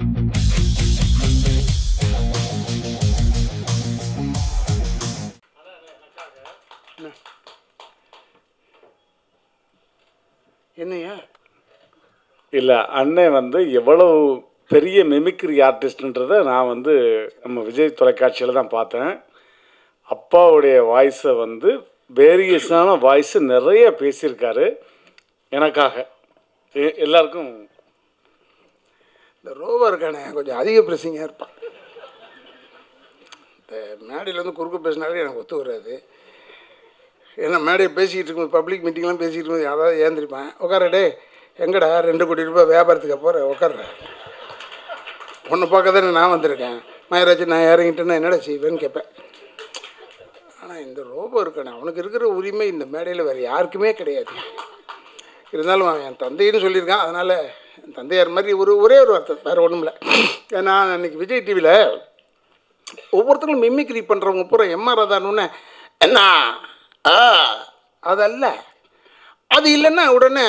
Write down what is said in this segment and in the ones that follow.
என்னையா இல்லை அண்ணன் வந்து எவ்வளவு பெரிய மிமிக்ரி ஆர்டிஸ்ட்ன்றதை நான் வந்து நம்ம விஜய் தொலைக்காட்சியில் தான் பார்த்தேன் அப்பாவுடைய வாய்ஸை வந்து வேரியஸான வாய்ஸு நிறைய பேசியிருக்காரு எனக்காக எ- எல்லாருக்கும் இந்த ரோவா இருக்கானே கொஞ்சம் அதிக பிரசிங்காக இருப்பான் இந்த மேடையில் வந்து குறுக்க பேசினாலே எனக்கு ஒத்து வராது ஏன்னா மேடையை பேசிக்கிட்டு இருக்கும்போது பப்ளிக் மீட்டிங்லாம் பேசிக்கிட்டு இருக்கும்போது யாராவது ஏந்திரிப்பேன் உட்கார டே எங்கடா ரெண்டு கோடி ரூபாய் வியாபாரத்துக்கு போகிற உட்கார்ற உன்னை பார்க்க தானே நான் வந்திருக்கேன் மயராஜ் நான் இறங்கிட்டேன்னா என்னடா செய்வேன்னு கேட்பேன் ஆனால் இந்த ரோபோ இருக்கானே அவனுக்கு இருக்கிற உரிமை இந்த மேடையில் வேறு யாருக்குமே கிடையாது இருந்தாலும் அவன் என் தந்தைன்னு சொல்லியிருக்கான் அதனால் என் தந்தையார் மாதிரி ஒரு ஒரே ஒரு வார்த்தை வேறு ஒன்றும் இல்லை ஏன்னா அன்றைக்கி விஜய் டிவியில் ஒவ்வொருத்தங்களும் மிமிக்ரி பண்ணுறவங்க பூரா எம்ஆர் ராதான்னு என்ன ஆ அதல்ல அது இல்லைன்னா உடனே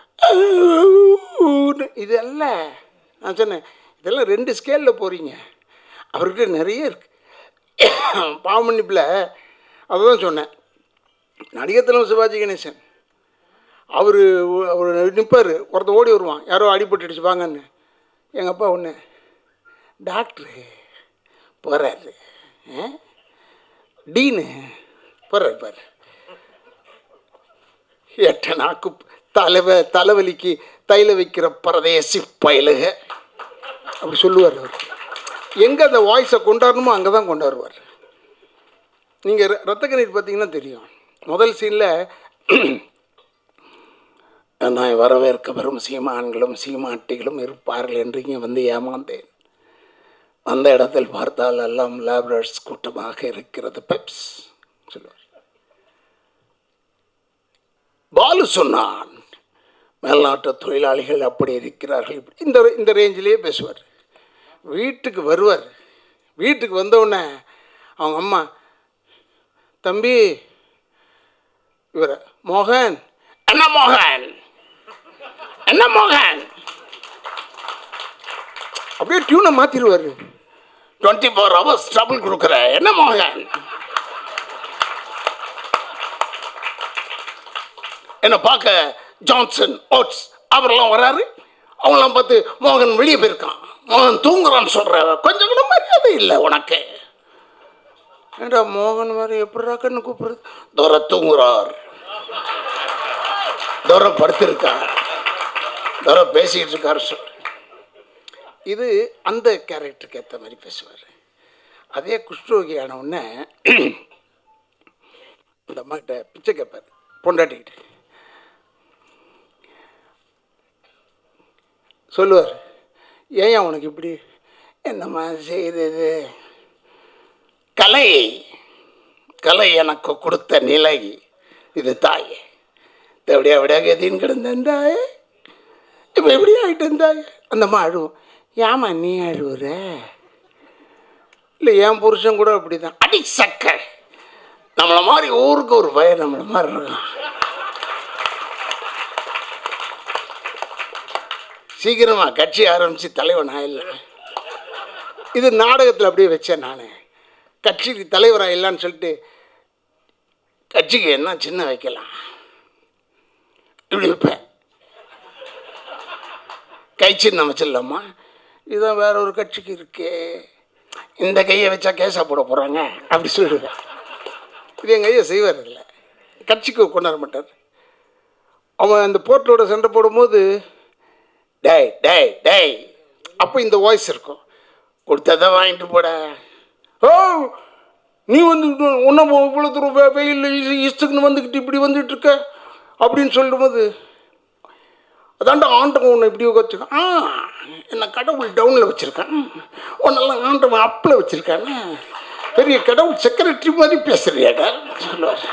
ஊன்னு இது அல்ல நான் சொன்னேன் இதெல்லாம் ரெண்டு ஸ்கேலில் போகிறீங்க அவர்கிட்ட நிறைய இருக்குது பாவமன்னிப்பில் அதை தான் சொன்னேன் நடிகர் தலைவர் சிவாஜி கணேசன் அவர் அவர் நிற்பார் ஒருத்தன் ஓடி வருவான் யாரோ அடிபட்டுடுச்சு வாங்கன்னு எங்கள் அப்பா ஒன்று டாக்டரு போகிறாரு டீனு போகிறாரு பாரு எட்ட நாக்கு தலைவ தலைவலிக்கு தைல வைக்கிற பரதேசி பயலுக அப்படி சொல்லுவார் அவர் எங்கே அந்த வாய்ஸை கொண்டாடணுமோ அங்கே தான் கொண்டாடுவார் நீங்கள் ரத்த கண்ணீர் பார்த்தீங்கன்னா தெரியும் முதல் சீனில் நான் வரவேற்க வரும் சீமான்களும் சீமாட்டிகளும் இருப்பார்கள் என்று இங்கே வந்து ஏமாந்தேன் அந்த இடத்தில் பார்த்தால் எல்லாம் லேபரர்ஸ் கூட்டமாக இருக்கிறது பெப்ஸ் சொல்லுவார் பாலு சொன்னான் மேல்நாட்டு தொழிலாளிகள் அப்படி இருக்கிறார்கள் இப்படி இந்த இந்த ரேஞ்சிலேயே பேசுவார் வீட்டுக்கு வருவார் வீட்டுக்கு வந்தவுடனே அவங்க அம்மா தம்பி இவர மோகன் என்ன மோகன் என்ன மோகன் அப்படியே டியூனை மாற்றிடுவார் டுவெண்ட்டி ஃபோர் ஹவர்ஸ் ட்ரபிள் கொடுக்குற என்ன மோகன் என்னை பார்க்க ஜான்சன் ஓட்ஸ் அவரெல்லாம் வராரு அவங்களாம் பார்த்து மோகன் வெளியே போயிருக்கான் மோகன் தூங்குறான்னு சொல்கிற கொஞ்சம் கூட மரியாதை இல்லை உனக்கு ஏண்டா மோகன் மாதிரி எப்படிடா கண்ணு கூப்பிடுறது தூர தூங்குறார் தூர படுத்திருக்கார் தூர பேசிக்கிட்டு இருக்காரு சொல் இது அந்த கேரக்டருக்கு ஏற்ற மாதிரி பேசுவார் அதே குஷ்டரோகி ஆன உடனே இந்த அம்மாக்கிட்ட பிச்சை கேட்பார் பொண்டாட்டிக்கிட்டு சொல்லுவார் ஏன் உனக்கு இப்படி என்னம்மா செய்கிறது கலை கலை எனக்கு கொடுத்த நிலை இது தாயே எப்படியா எப்படியா கதின்னு கிடந்தேன் தாயே இப்போ எப்படி ஆகிட்டு இருந்தாய் அந்த அம்மா அழுவும் ஏம்மா நீ அழுவுற இல்லை என் புருஷன் கூட அப்படி தான் அடி சக்க நம்மளை மாதிரி ஊருக்கு ஒரு பையன் நம்மளை மாதிரி இருக்கான் சீக்கிரமா கட்சி ஆரம்பித்து தலைவன் ஆயிடலாம் இது நாடகத்தில் அப்படியே வச்சேன் நான் கட்சிக்கு தலைவர் ஆயிடலான்னு சொல்லிட்டு கட்சிக்கு என்ன சின்ன வைக்கலாம் இப்படி வைப்பேன் கை சின்னம் வச்சிடலாமா இதுதான் வேற ஒரு கட்சிக்கு இருக்கே இந்த கையை வச்சா கேஸாக போட போகிறாங்க அப்படி சொல்லிடுவேன் இது எங்கள் ஐயா செய்வார் இல்லை கட்சிக்கு கொண்டாட மாட்டார் அவன் அந்த போர்ட்டோட சண்டை போடும்போது டேய் டேய் டேய் அப்போ இந்த வாய்ஸ் இருக்கும் கொடுத்ததை வாங்கிட்டு போட ஓ நீ வந்து ஒன்றும் இவ்வளோ தூரம் வெ- வெயில் இஷ்டக்குன்னு வந்துக்கிட்டு இப்படி வந்துட்டு இருக்க அப்படின்னு சொல்லும்போது அதாண்டா ஆண்டவன் உன்னை இப்படி வச்சுருக்கான் ஆ என்ன கடவுள் டவுனில் வச்சுருக்கான் உன்னெல்லாம் ஆண்டவன் அப்பில் வச்சுருக்கானே பெரிய கடவுள் செக்ரட்டரி மாதிரி பேசுறியாடா சொல்லுவார்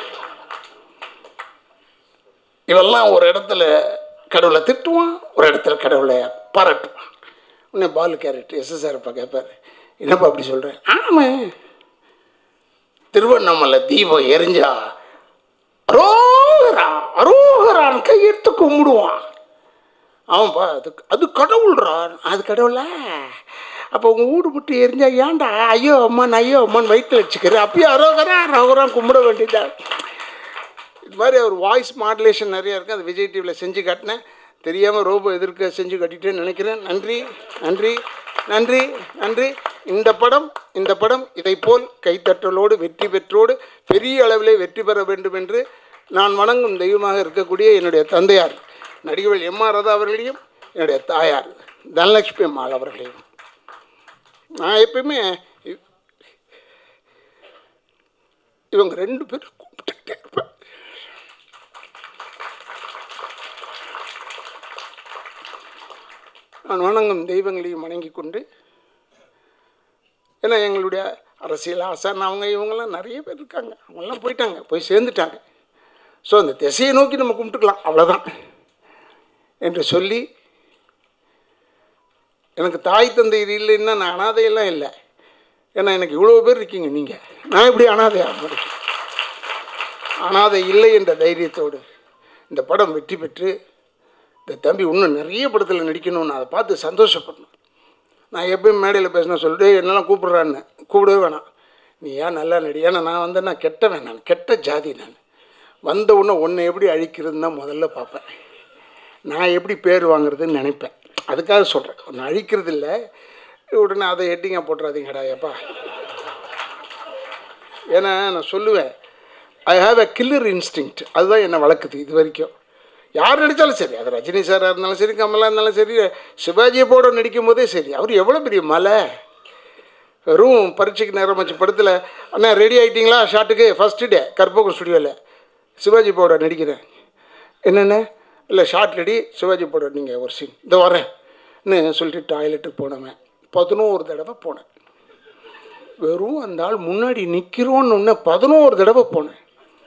இவெல்லாம் ஒரு இடத்துல கடவுளை திட்டுவான் ஒரு இடத்துல கடவுளை பாராட்டுவான் உன்னை பாலு கேரக்டர் எஸ்எஸ்ஆர்ப்பா கேட்பார் என்னப்பா அப்படி சொல்கிறேன் ஆமாம் திருவண்ணாமலை தீபம் எரிஞ்சா அரோகரா அரோகரான் கையெடுத்து கும்பிடுவான் அவன்ப்பா அது அது கடவுள்றா அது கடவுளா அப்போ உங்கள் வீடு விட்டு எரிஞ்சா ஏன்டா ஐயோ அம்மான் ஐயோ அம்மான் வயிற்று வச்சுக்கிறேன் அப்பயும் அரோகரா அரோகரா கும்பிட வேண்டியதான் இது மாதிரி அவர் வாய்ஸ் மாடுலேஷன் நிறைய இருக்குது அது விஜய் டிவியில் செஞ்சு காட்டினேன் தெரியாமல் ரோபோ எதிர்க்க செஞ்சு காட்டிட்டேன்னு நினைக்கிறேன் நன்றி நன்றி நன்றி நன்றி இந்த படம் இந்த படம் இதைப்போல் கைத்தட்டலோடு வெற்றி பெற்றோடு பெரிய அளவிலே வெற்றி பெற வேண்டும் என்று நான் வணங்கும் தெய்வமாக இருக்கக்கூடிய என்னுடைய தந்தையார் நடிகர்கள் எம் ஆர் ராதா அவர்களையும் என்னுடைய தாயார் தனலட்சுமி அம்மாள் அவர்களையும் நான் எப்பயுமே இ- இவங்க ரெண்டு பேரும் கூப்பிட்டுட்டே இருப்பேன் நான் வணங்கும் தெய்வங்களையும் வணங்கி கொண்டு ஏன்னா எங்களுடைய அரசியல் ஆசான் அவங்க இவங்கெல்லாம் நிறைய பேர் இருக்காங்க அவங்கெல்லாம் போயிட்டாங்க போய் சேர்ந்துட்டாங்க ஸோ அந்த திசையை நோக்கி நம்ம கும்பிட்டுக்கலாம் அவ்வளோதான் என்று சொல்லி எனக்கு தாய் தந்தை இல்லைன்னா நான் அனாதையெல்லாம் இல்லை ஏன்னா எனக்கு இவ்வளோ பேர் இருக்கீங்க நீங்கள் நான் எப்படி அனாதையாக முடியும் அனாதை இல்லை என்ற தைரியத்தோடு இந்த படம் வெற்றி பெற்று இந்த தம்பி இன்னும் நிறைய படத்தில் நடிக்கணும்னு அதை பார்த்து சந்தோஷப்படணும் நான் எப்பயும் மேடையில் பேசினா சொல்லிட்டு என்னெல்லாம் கூப்பிட்றான்னு கூப்பிடவே வேணாம் நீ ஏன் நல்லா நடி ஏன்னா நான் வந்து நான் கெட்டவன் நான் கெட்ட ஜாதி நான் வந்த உடனே உன்னை எப்படி அழிக்கிறதுன்னு தான் முதல்ல பார்ப்பேன் நான் எப்படி பேர் வாங்குறதுன்னு நினைப்பேன் அதுக்காக சொல்கிறேன் ஒன்று அழிக்கிறது இல்லை உடனே அதை ஹெட்டிங்காக போட்டுறாதீங்கடா ஏப்பா ஏன்னா நான் சொல்லுவேன் I have a killer instinct அதுதான் என்னை வளர்க்குது இது வரைக்கும் யார் நடித்தாலும் சரி அது ரஜினி சாராக இருந்தாலும் சரி கமலா இருந்தாலும் சரி சிவாஜியை போட நடிக்கும் போதே சரி அவர் எவ்வளோ பெரிய மலை வெறும் பரீட்சைக்கு நேரம் வச்சு படத்தில் அண்ணா ரெடி ஆகிட்டீங்களா ஷாட்டுக்கு ஃபஸ்ட்டு டே கற்பகம் ஸ்டுடியோவில் சிவாஜி போட நடிக்கிறேன் என்னென்ன இல்லை ஷார்ட் ரெடி சிவாஜி போட நீங்கள் ஒரு சீன் இந்த வரேன்னு சொல்லிட்டு டாய்லெட்டுக்கு போனவன் பதினோரு தடவை போனேன் வெறும் அந்த ஆள் முன்னாடி நிற்கிறோன்னு ஒன்று பதினோரு தடவை போனேன்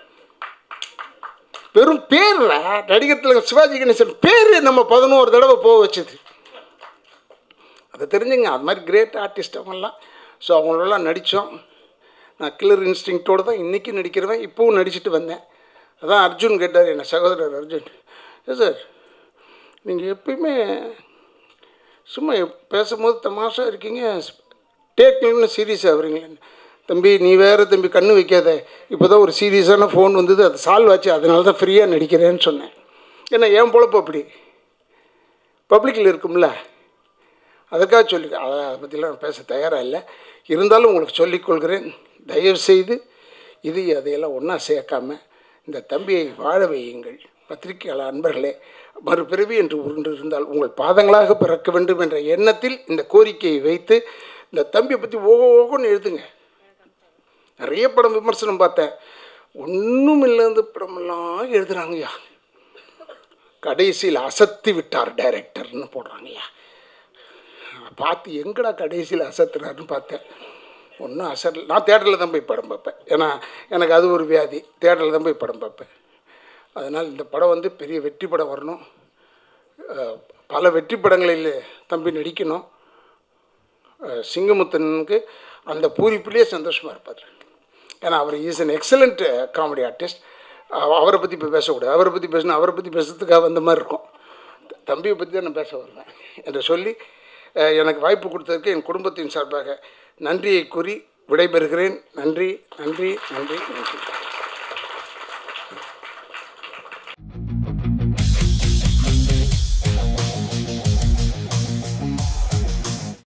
வெறும் பேர்ல நடிகர் திலகம் சிவாஜி கணேசன் பேர் நம்ம பதினோரு தடவை போக வச்சது அதை தெரிஞ்சுங்க அது மாதிரி கிரேட் ஆர்டிஸ்ட் அவங்கெல்லாம் ஸோ அவங்களெல்லாம் நடித்தோம் நான் கில்லர் இன்ஸ்டிங்க்டோடு தான் இன்றைக்கி நடிக்கிறவன் இப்போவும் நடிச்சிட்டு வந்தேன் அதான் அர்ஜுன் கேட்டார் என்ன சகோதரர் அர்ஜுன் "ஏ சார் நீங்கள் எப்பயுமே சும்மா எப்- பேசும்போது தமாஷா இருக்கீங்க டேக்னு சீரியஸாக வரீங்களேன்னு தம்பி நீ வேறு தம்பி கண்ணு வைக்காத இப்போ தான் ஒரு சீரியஸான ஃபோன் வந்தது அது சால்வ் ஆச்சு அதனால தான் ஃப்ரீயாக நடிக்கிறேன்னு சொன்னேன் ஏன்னா என் பொழப்பு அப்படி பப்ளிக்கில் இருக்கும்ல அதுக்காக சொல்லி அதை அதை பற்றிலாம் நான் பேச தயாராக இல்லை இருந்தாலும் உங்களுக்கு சொல்லிக்கொள்கிறேன் தயவு செய்து இது அதையெல்லாம் ஒன்றா சேர்க்காம இந்த தம்பியை வாழ வையுங்கள் பத்திரிகையாளர் அன்பர்களே மறுபிறவி என்று உருண்டு இருந்தால் உங்கள் பாதங்களாக பிறக்க வேண்டும் என்ற எண்ணத்தில் இந்த கோரிக்கையை வைத்து இந்த தம்பியை பற்றி ஓகோ ஓகோன்னு எழுதுங்க நிறைய படம் விமர்சனம் பார்த்தேன் ஒன்றும் இல்லாத படமெல்லாம் எழுதுறாங்கய்யா கடைசியில் அசத்தி விட்டார் டைரக்டர்னு போடுறாங்கய்யா பார்த்து எங்கடா கடைசியில் அசத்துறாருன்னு பார்த்தேன் ஒன்றும் அசல் நான் தேட்டரில் தான் போய் படம் பார்ப்பேன் ஏன்னா எனக்கு அது ஒரு வியாதி தேட்டரில் தான் போய் படம் பார்ப்பேன் அதனால் இந்த படம் வந்து பெரிய வெற்றி படம் வரணும் அஹ், பல வெற்றி படங்களில் தம்பி நடிக்கணும் அஹ், சிங்கமுத்தனுக்கு அந்த பூரிப்பிலே சந்தோஷமாக இருப்பார் ஏன்னா அவர் is an excellent comedy artist அவரை பற்றி இப்போ பேசக்கூடாது அவரை பற்றி பேசணும் அவரை பற்றி பேசுறதுக்காக வந்த மாதிரி இருக்கும் தம்பியை பற்றி தான் நான் பேச வருவேன் என்று சொல்லி அஹ், எனக்கு வாய்ப்பு கொடுத்ததற்கு என் குடும்பத்தின் சார்பாக நன்றியை கூறி விடைபெறுகிறேன் நன்றி நன்றி நன்றி நன்றி